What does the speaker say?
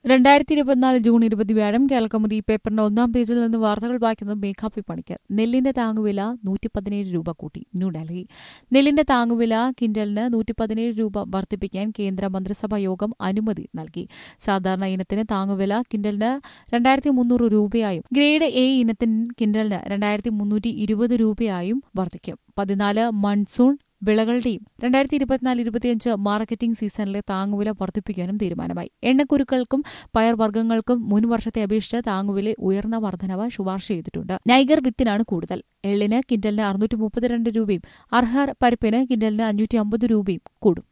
രണ്ടായിരത്തി ഇരുപത്തിനാല് ജൂൺ ഇരുപത് വ്യാഴം കേൾക്കമുതി പേപ്പറിന്റെ ഒന്നാം പേജിൽ നിന്ന് വാർത്തകൾ വായിക്കുന്നത് മേഘാപ്പി പണിക്കർ നെല്ലിന്റെ താങ്ങുവില നൂറ്റി പതിനേഴ് രൂപ കൂട്ടി ന്യൂഡൽഹി നെല്ലിന്റെ താങ്ങുവില കിൻഡലിന് നൂറ്റി പതിനേഴ് രൂപ വർദ്ധിപ്പിക്കാൻ കേന്ദ്ര മന്ത്രിസഭാ യോഗം അനുമതി നൽകി സാധാരണ ഇനത്തിന് താങ്ങുവില കിൻഡലിന് രണ്ടായിരത്തി മുന്നൂറ് രൂപയായും ഗ്രേഡ് എ ഇനത്തിന് കിൻഡലിന് രണ്ടായിരത്തി മുന്നൂറ്റി ഇരുപത് രൂപയായും വർദ്ധിക്കും പതിനാല് മൺസൂൺ വിളകളുടെയും രണ്ടായിരത്തി ഇരുപത്തിനാല് ഇരുപത്തിയഞ്ച് മാർക്കറ്റിംഗ് സീസണിലെ താങ്ങുവില വർദ്ധിപ്പിക്കാനും തീരുമാനമായി എണ്ണക്കുരുക്കൾക്കും പയർവർഗ്ഗങ്ങൾക്കും മുൻ വർഷത്തെ അപേക്ഷിച്ച് താങ്ങുവില ഉയർന്ന വർധനവ് ശുപാർശ ചെയ്തിട്ടുണ്ട് നൈഗർ വിത്തിനാണ് കൂടുതൽ എള്ളിന് കിൻഡലിന് അറുന്നൂറ്റി മുപ്പത്തിരണ്ട് രൂപയും അർഹർ പരിപ്പിന് കിൻഡലിന് അഞ്ഞൂറ്റി അമ്പത് രൂപയും കൂടും